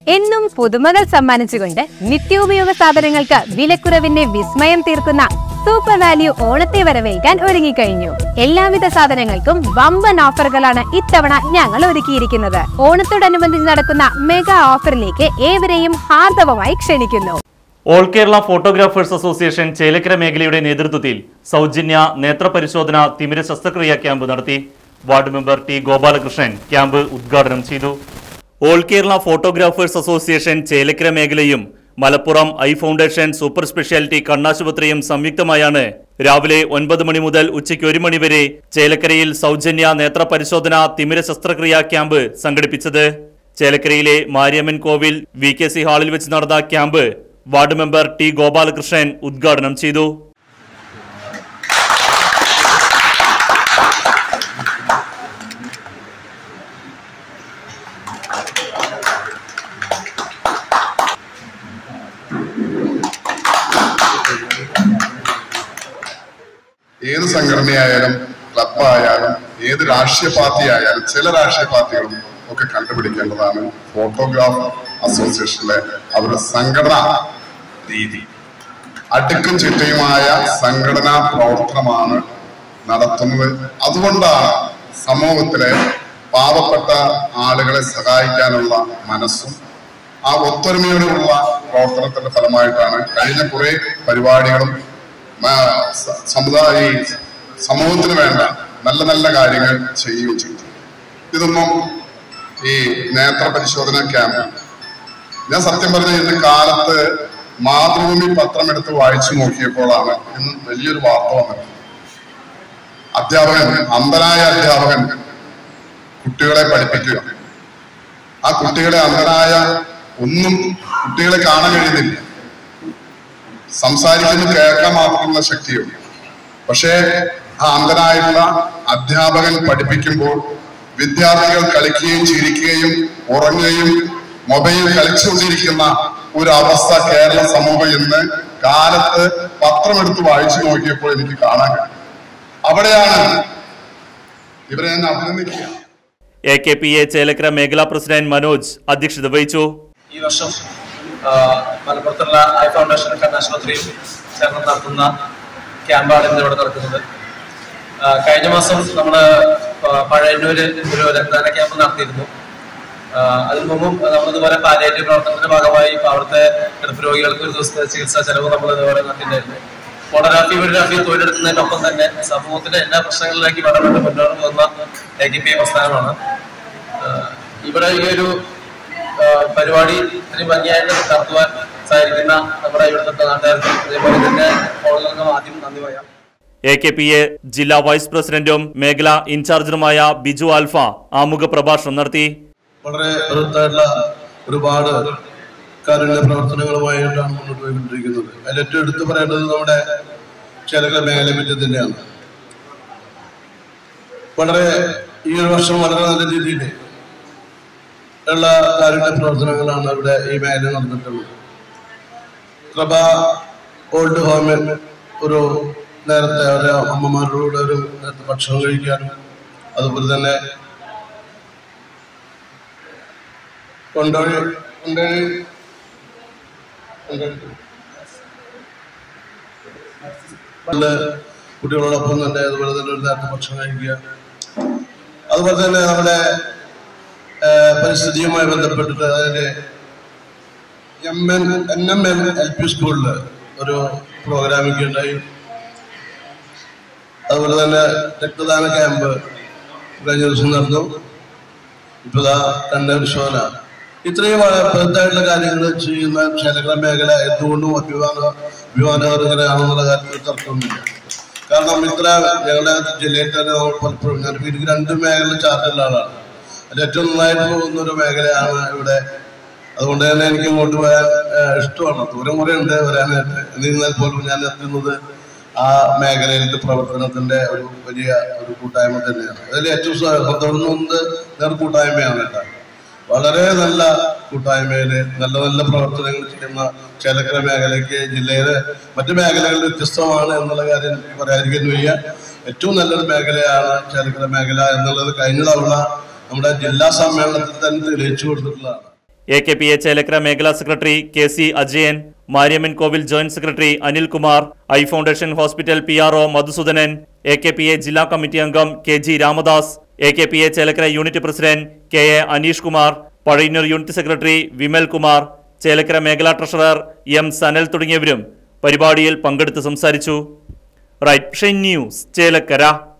എന്നും പുതുമകൾ സമ്മാനിച്ചുകൊണ്ട് നിത്യോപയോഗ സാധനങ്ങൾക്ക് വിലക്കുറവിന്റെ വിസ്മയം തീർക്കുന്ന സൂപ്പർ വാല്യൂ ഓണത്തെ വരവേൽക്കാൻ ഒരുങ്ങിക്കഴിഞ്ഞു എല്ലാവിധ സാധനങ്ങൾക്കും വമ്പൻ ഓഫറുകളാണ് ഇത്തവണ ഞങ്ങൾ ഒരുക്കിയിരിക്കുന്നത് ഓണത്തോടനുബന്ധിച്ച് നടക്കുന്ന മെഗാ ഓഫറിലേക്ക് ഏവരെയും ഹാർദവമായി ക്ഷണിക്കുന്നു all Kerala photographers association Chelakkara മേഖലയുടെ നേതൃത്വത്തിൽ സൗജന്യ നേത്രപരിശോധന തിമിര ശസ്ത്രക്രിയ ക്യാമ്പ് നടത്തി ward member T Gopalakrishnan camp ഉദ്ഘാടനം ചെയ്തു all Kerala photographers association Chelakkara മേഖലയും Malappuram eye foundation super speciality കണ്ണാശുപത്രിയും സംയുക്തമായാണ് രാവിലെ ഒൻപത് മണി മുതൽ ഉച്ചയ്ക്ക് ഒരു മണി വരെ ചേലക്കരയിൽ സൗജന്യ നേത്രപരിശോധന തിമിര ശസ്ത്രക്രിയ ക്യാമ്പ് സംഘടിപ്പിച്ചത് ചേലക്കരയിലെ മാരിയമ്മൻ കോവിൽ വി കെ സി ഹാളിൽ വെച്ച് നടന്ന camp ward member T Gopalakrishnan ഉദ്ഘാടനം ചെയ്തു ഏത് സംഘടനയായാലും ക്ലബായാലും ഏത് രാഷ്ട്രീയ പാർട്ടി ആയാലും ചില രാഷ്ട്രീയ പാർട്ടികളും ഒക്കെ കണ്ടുപിടിക്കേണ്ടതാണ് ഫോട്ടോഗ്രാഫ് അസോസിയേഷനിലെ അവരുടെ സംഘടനാ രീതി അടുക്കും ചിട്ടയുമായ സംഘടനാ പ്രവർത്തനമാണ് നടത്തുന്നത് അതുകൊണ്ടാണ് സമൂഹത്തിലെ പാവപ്പെട്ട ആളുകളെ സഹായിക്കാനുള്ള മനസ്സും ആ ഒത്തൊരുമയോടുള്ള പ്രവർത്തനത്തിന്റെ ഫലമായിട്ടാണ് കഴിഞ്ഞ കുറെ പരിപാടികളും ആ, സ- സമുദായ ഈ സമൂഹത്തിന് വേണ്ട നല്ല നല്ല കാര്യങ്ങൾ ചെയ്യുകയും ചെയ്തു ഇതൊന്നും ഈ നേത്ര പരിശോധന ക്യാമ്പ് ഞാൻ സത്യം പറഞ്ഞ ഇന്ന് കാലത്ത് മാതൃഭൂമി പത്രം എടുത്ത് വായിച്ചു നോക്കിയപ്പോഴാണ് ഇന്ന് വലിയൊരു വാർത്ത വന്നത് അധ്യാപകൻ അന്ധനായ അധ്യാപകൻ കുട്ടികളെ പഠിപ്പിക്കുക ആ കുട്ടികളെ അന്ധനായ ഒന്നും കുട്ടികളെ കാണാൻ കഴിയുന്നില്ല സംസാരിക്കുന്നു കേൾക്കാൻ മാത്രമുള്ള ശക്തിയുള്ളൂ പക്ഷേ ആ അന്ധനായിട്ടുള്ള അധ്യാപകൻ പഠിപ്പിക്കുമ്പോൾ വിദ്യാർത്ഥികൾ കളിക്കുകയും ചിരിക്കുകയും ഉറങ്ങുകയും മൊബൈൽ കളിച്ചുകൊണ്ടിരിക്കുന്ന ഒരു അവസ്ഥ കേരള സമൂഹം ഇന്ന് കാലത്ത് പത്രമെടുത്ത് വായിച്ചു നോക്കിയപ്പോൾ എനിക്ക് കാണാൻ കഴിയും അവിടെയാണ് ഇവരെ ഞാൻ അഭിനന്ദിക്കുക A K P A Chelakkara മേഖലാ പ്രസിഡന്റ് മനോജ് അധ്യക്ഷത വഹിച്ചു ഈ വർഷം ആ, മലപ്പുറത്തുള്ള ഐ ഫൗണ്ടേഷൻ കണ്ണാശുപത്രിയും ചേർന്ന് നടത്തുന്ന ക്യാമ്പാണ് ഇന്ന് ഇവിടെ നടക്കുന്നത് ആ, കഴിഞ്ഞ മാസം നമ്മൾ പഴയന്നൂര് ഒരു രക്തദാന ക്യാമ്പ് നടത്തിയിരുന്നു ആ, അതിനു മുമ്പും നമ്മളിതുപോലെ പാലിയേറ്റീവ് പ്രവർത്തനത്തിന്റെ ഭാഗമായി ഇപ്പൊ അവിടുത്തെ കിടപ്പ് രോഗികൾക്ക് ഒരു ദിവസത്തെ ചികിത്സാ ചെലവ് നമ്മൾ ഇതുപോലെ നടത്തിയിട്ടുണ്ടായിരുന്നു ഫോട്ടോഗ്രാഫി വീഡിയോഗ്രാഫി തൊഴിലെടുക്കുന്നതിനൊപ്പം തന്നെ സമൂഹത്തിലെ എല്ലാ പ്രശ്നങ്ങളിലേക്ക് ഇടപെട്ട് മുന്നോട്ട് പോകുന്ന എ കെ പി ഐ പ്രസ്ഥാനമാണ് ആ, ഇവിടെ ഈ ഒരു ആ, പരിപാടി ഇത്രയും ഭംഗിയായിട്ട് നടത്തുവാൻ സഹായിക്കുന്ന നമ്മുടെ ഇവിടുത്തെ നാട്ടുകാർക്കും അതേപോലെ തന്നെ ഹോളിൽ നിന്നും ആദ്യം നന്ദി പറയാം എ കെ പി എ ജില്ലാ വൈസ് പ്രസിഡന്റും മേഖല ഇൻചാർജറുമായ ബിജു ആൽഫ ആമുഖ പ്രഭാഷണം നടത്തി വളരെ ബൃഹത്തായിട്ടുള്ള ഒരുപാട് കാരുണ്യ പ്രവർത്തനങ്ങളുമായിട്ടാണ് മുന്നോട്ട് പോയിക്കൊണ്ടിരിക്കുന്നത് അതിൽ ഏറ്റവും എടുത്തു പറയേണ്ടത് നമ്മുടെ ചേലക്കര മേഖലയെ പറ്റി തന്നെയാണ് വളരെ ഈ ഒരു വർഷം വളരെ നല്ല രീതിയിൽ ഉള്ള കാരുണ്യ പ്രവർത്തനങ്ങളാണ് ഇവിടെ ഈ മേഖല നടന്നിട്ടുള്ളത് കൃപ ഓൾഡ് ഹോമിൽ ഒരു നേരത്തെ അവരെ അമ്മമാരോട് ഒരു നേരത്തെ ഭക്ഷണം കഴിക്കാനും അതുപോലെ തന്നെ കൊണ്ടോഴി കൊണ്ടോഴി കൊണ്ടോഴി പണ്ട് കുട്ടികളോടൊപ്പം തന്നെ അതുപോലെ തന്നെ ഒരു നേരത്തെ ഭക്ഷണം കഴിക്കുക അതുപോലെ തന്നെ നമ്മുടെ ആ, പരിസ്ഥിതിയുമായി ബന്ധപ്പെട്ടിട്ട് അതിന്റെ M N N M M L P സ്കൂളിൽ ഒരു പ്രോഗ്രാമിംഗ് ഉണ്ടായി അതുപോലെ തന്നെ രക്തദാന ക്യാമ്പ് കഴിഞ്ഞ ദിവസം നടന്നു ഇപ്പൊ ദാ കണ്ണൂർ ശോല ഇത്രയും ബൃഹത്തായിട്ടുള്ള കാര്യങ്ങൾ ചെയ്യുന്ന ക്ഷേത്ര മേഖല എന്തുകൊണ്ടും അഭിമാന അഭിമാനകരമാണെന്നുള്ള കാര്യത്തിൽ തർക്കമൊന്നുമില്ല കാരണം ഇത്ര ഞങ്ങളുടെ ജില്ലയിൽ തന്നെ നമ്മൾ പലപ്പോഴും ഞാൻ എനിക്ക് രണ്ട് മേഖല ചാർട്ടുള്ള ആളാണ് അതിൽ ഏറ്റവും നന്നായിട്ട് പോകുന്ന ഒരു മേഖലയാണ് ഇവിടെ അതുകൊണ്ട് തന്നെ എനിക്ക് ഇങ്ങോട്ട് വരാൻ ഏഹ്, ഇഷ്ടമാണ് ദൂരം കുറെ ഉണ്ട് വരാനായിട്ട് എന്നിരുന്നാൽ പോലും ഞാൻ എത്തുന്നത് ആ മേഖലയിലെ പ്രവർത്തനത്തിന്റെ ഒരു വലിയ ഒരു കൂട്ടായ്മ തന്നെയാണ് അതിൽ ഏറ്റവും സന്തോഷുന്നത് നേർ കൂട്ടായ്മയാണ് കേട്ടോ വളരെ നല്ല കൂട്ടായ്മയില് നല്ല നല്ല പ്രവർത്തനങ്ങൾ ചെയ്യുന്ന ചേലക്കര മേഖലയ്ക്ക് ജില്ലയിലെ മറ്റു മേഖലകളിൽ വ്യത്യസ്തമാണ് എന്നുള്ള കാര്യം എനിക്ക് പറയാതിരിക്കാൻ വയ്യ ഏറ്റവും നല്ലൊരു മേഖലയാണ് ചേലക്കര മേഖല എന്നുള്ളത് കഴിഞ്ഞ തവണ നമ്മുടെ ജില്ലാ സമ്മേളനത്തിൽ തന്നെ തെളിയിച്ചു കൊടുത്തിട്ടുള്ളതാണ് A K P A Chelakkara മേഖലാ secretary K C Ajayan Mariamman Kovil joint secretary Anilkumar eye foundation hospital P R O Madhusoodanan A K P A ജില്ലാ കമ്മിറ്റി അംഗം K G Ramadas A K P A Chelakkara unit president K A Aneesh Kumar Pazhayannur unit secretary Vimal Kumar Chelakkara മേഖലാ treasurer M Sanal തുടങ്ങിയവരും പരിപാടിയിൽ പങ്കെടുത്ത് സംസാരിച്ചു right news Chelakkara